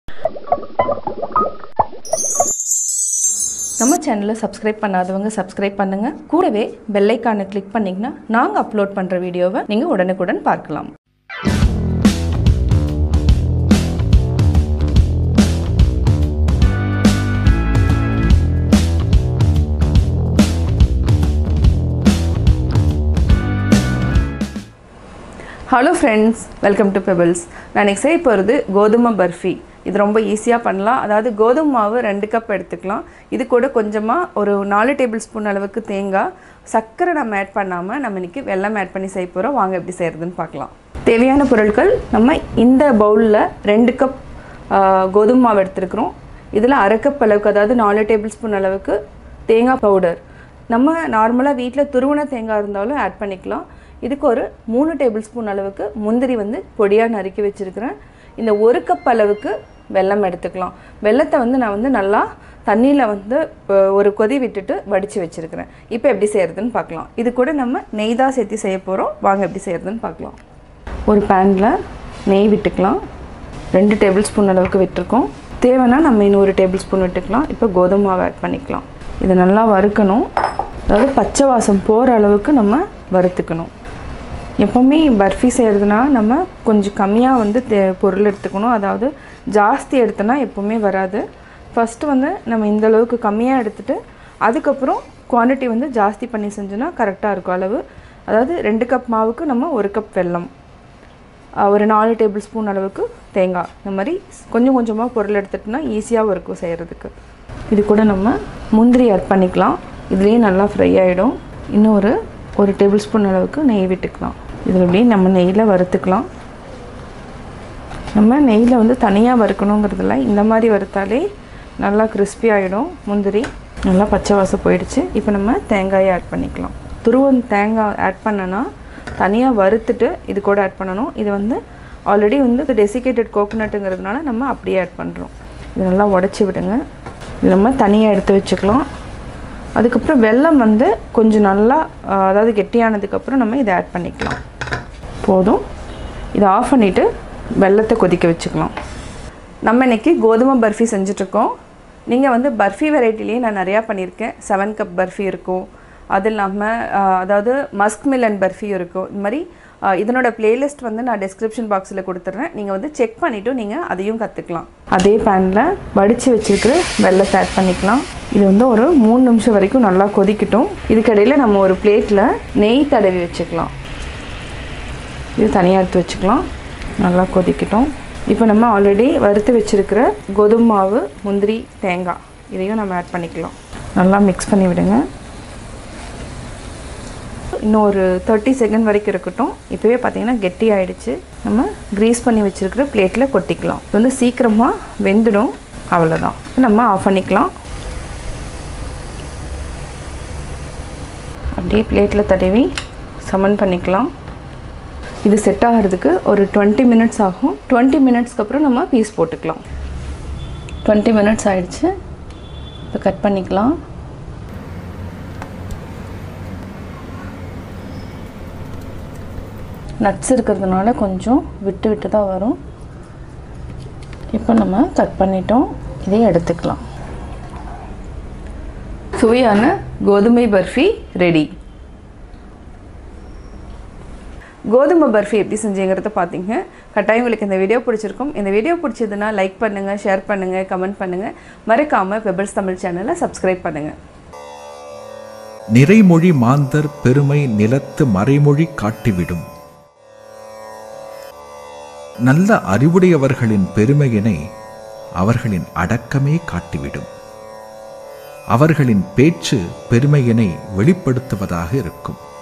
நம்ம சேனலை சப்ஸ்கிரைப் பண்ணாதவங்க சப்ஸ்கிரைப் பண்ணுங்க கூடவே பெல் ஐக்கானை கிளிக் பண்ணிங்கன்னா நாங்கள் அப்லோட் பண்ணுற வீடியோவை நீங்கள் உடனுக்குடன் பார்க்கலாம் hello friends welcome to Pebbles நான் இன்னைக்கு செய்ய போகிறது கோதுமை பர்ஃபி இது ரொம்ப ஈஸியாக பண்ணலாம் அதாவது கோதுமை மாவு ரெண்டு கப் எடுத்துக்கலாம் இது கூட கொஞ்சமாக ஒரு நாலு டேபிள் ஸ்பூன் அளவுக்கு தேங்காய் சர்க்கரை நம்ம ஆட் பண்ணாமல் நம்ம இன்றைக்கி வெல்லம் ஆட் பண்ணி செய்ய போகிறோம் வாங்க எப்படி செய்கிறதுன்னு பார்க்கலாம் தேவையான பொருட்கள் நம்ம இந்த பவுலில் ரெண்டு கப் கோதுமை மாவு எடுத்துருக்குறோம் இதில் அரை கப் அளவுக்கு அதாவது நாலு டேபிள் ஸ்பூன் அளவுக்கு தேங்காய் பவுடர் நம்ம நார்மலாக வீட்டில் துருவன தேங்காய் இருந்தாலும் ஆட் பண்ணிக்கலாம் இதுக்கு ஒரு மூணு டேபிள் ஸ்பூன் அளவுக்கு முந்திரி வந்து பொடியாக நறுக்கி வச்சுருக்கிறேன் இந்த ஒரு கப் அளவுக்கு வெல்லம் எடுத்துக்கலாம் வெல்லத்தை வந்து நான் வந்து நல்லா தண்ணியில் வந்து அஹ், ஒரு கொதி விட்டுட்டு வடித்து வச்சுருக்கிறேன் இப்போ எப்படி செய்கிறதுன்னு பார்க்கலாம் இது கூட நம்ம நெய் தான் சேர்த்து செய்ய போகிறோம் வாங்க எப்படி செய்கிறதுன்னு பார்க்கலாம் ஒரு பேனில் நெய் விட்டுக்கலாம் ரெண்டு டேபிள் ஸ்பூன் அளவுக்கு விட்டுருக்கோம் தேவைன்னா நம்ம இன்னொரு டேபிள் ஸ்பூன் விட்டுக்கலாம் இப்போ கோதுமை மாவு ஆட் பண்ணிக்கலாம் இதை நல்லா வறுக்கணும் அதாவது பச்சை வாசம் போகிற அளவுக்கு நம்ம வறுத்துக்கணும் எப்போவுமே பர்ஃபி செய்கிறதுனா நம்ம கொஞ்சம் கம்மியாக வந்து தே பொருள் எடுத்துக்கணும் அதாவது ஜாஸ்தி எடுத்தோன்னா எப்போவுமே வராது ஃபஸ்ட்டு வந்து நம்ம இந்த அளவுக்கு கம்மியாக எடுத்துட்டு அதுக்கப்புறம் குவாண்டிட்டி வந்து ஜாஸ்தி பண்ணி செஞ்சோன்னா கரெக்டாக இருக்கும் அளவு அதாவது ரெண்டு கப் மாவுக்கு நம்ம ஒரு கப் வெல்லம் அஹ் ஒரு நாலு டேபிள் ஸ்பூன் அளவுக்கு தேங்காய் இந்த மாதிரி கொஞ்சம் கொஞ்சமாக பொருள் எடுத்துட்டோம்னா ஈஸியாகவும் இருக்கும் செய்கிறதுக்கு இது கூட நம்ம முந்திரி ஆட் பண்ணிக்கலாம் இதுலேயே நல்லா ஃப்ரை ஆகிடும் இன்னும் ஒரு ஒரு டேபிள் ஸ்பூன் அளவுக்கு நெய் விட்டுக்கலாம் இதில் அப்படியே நம்ம நெய்யில் வறுத்துக்கலாம் நம்ம நெய்யில் வந்து தனியாக வறுக்கணுங்கிறதுல இந்த மாதிரி வறுத்தாலே நல்லா crispy ஆகிடும் முந்திரி நல்லா பச்சை வாசம் போயிடுச்சு இப்போ நம்ம தேங்காயை ஆட் பண்ணிக்கலாம் துருவன் தேங்காய் ஆட் பண்ணனா தனியாக வறுத்துட்டு இது கூட ஆட் பண்ணணும் இது வந்து ஆல்ரெடி வந்து டெசிகேட்டட் கோகோனட்டுங்கிறதுனால நம்ம அப்படியே ஆட் பண்ணுறோம் இது நல்லா உடச்சி விடுங்க இது நம்ம தனியாக எடுத்து வச்சுக்கலாம் அதுக்கப்புறம் வெல்லம் வந்து கொஞ்சம் நல்லா ஆஹ், அதாவது கெட்டியானதுக்கப்புறம் நம்ம இதை ஆட் பண்ணிக்கலாம் போதும் இதை ஆஃப் பண்ணிவிட்டு வெல்லத்தை கொதிக்க வச்சுக்கலாம் நம்ம இன்னைக்கு கோதுமை பர்ஃபி செஞ்சுட்ருக்கோம் நீங்கள் வந்து பர்ஃபி வெரைட்டிலேயே நான் நிறையா பண்ணியிருக்கேன் செவன் கப் பர்ஃபி இருக்கும் அது இல்லாமல் ஆஹ், அதாவது மஸ்க் மில்லன் பர்ஃபி இருக்கும் இந்த மாதிரி ஆஹ், இதனோட பிளேலிஸ்ட் வந்து நான் டிஸ்கிரிப்ஷன் பாக்ஸில் கொடுத்துட்றேன் நீங்கள் வந்து செக் பண்ணிவிட்டு நீங்கள் அதையும் கற்றுக்கலாம் அதே பேனில் வடித்து வச்சுருக்கிற வெள்ளத்தை ஆட் பண்ணிக்கலாம் இது வந்து ஒரு மூணு நிமிஷம் வரைக்கும் நல்லா கொதிக்கட்டும் இதுக்கடையில் நம்ம ஒரு பிளேட்டில் நெய் தடவி வச்சுக்கலாம் இது தனியாக எடுத்து வச்சுக்கலாம் நல்லா கொதிக்கட்டும் இப்போ நம்ம ஆல்ரெடி வறுத்து வச்சுருக்கிற கோதுமை மாவு முந்திரி தேங்காய் இதையும் நம்ம ஆட் பண்ணிக்கலாம் நல்லா மிக்ஸ் பண்ணி விடுங்க இன்னும் ஒரு தேர்ட்டி செகண்ட் வரைக்கும் இருக்கட்டும் இப்போவே பார்த்தீங்கன்னா கெட்டி ஆயிடுச்சு நம்ம க்ரீஸ் பண்ணி வச்சுருக்கிற பிளேட்டில் கொட்டிக்கலாம் இது வந்து சீக்கிரமாக வெந்துடும் அவ்வளோதான் நம்ம ஆஃப் பண்ணிக்கலாம் அப்படியே பிளேட்டில் தடவி சமன் பண்ணிக்கலாம் இது செட் ஆகிறதுக்கு ஒரு டுவெண்ட்டி மினிட்ஸ் ஆகும் டுவெண்ட்டி மினிட்ஸ்க்கு அப்புறம் நம்ம பீஸ் போட்டுக்கலாம் டுவெண்ட்டி மினிட்ஸ் ஆயிடுச்சு இப்போ கட் பண்ணிக்கலாம் நட்ஸ் இருக்கிறதுனால கொஞ்சம் விட்டு விட்டு தான் வரும் இப்போ நம்ம கட் பண்ணிட்டோம் இதை எடுத்துக்கலாம் சுவையான கோதுமை பர்ஃபி ரெடி கோதுமை பர்ஃபி எப்படி செஞ்சீங்கிறத பார்த்தீங்க கட்டாயம் உங்களுக்கு இந்த வீடியோ பிடிச்சிருக்கும் இந்த வீடியோ பிடிச்சதுன்னா லைக் பண்ணுங்கள் ஷேர் பண்ணுங்கள் கமெண்ட் பண்ணுங்கள் மறக்காமல் பெபிள்ஸ் தமிழ் சேனலை சப்ஸ்கிரைப் பண்ணுங்கள் நிறைமொழி மாந்தர் பெருமை நிலத்து மறைமொழி காட்டிவிடும் நல்ல அறிவுடையவர்களின் பெருமையினை அவர்களின் அடக்கமே காட்டிவிடும் அவர்களின் பேச்சு பெருமையினை வெளிப்படுத்துவதாக இருக்கும்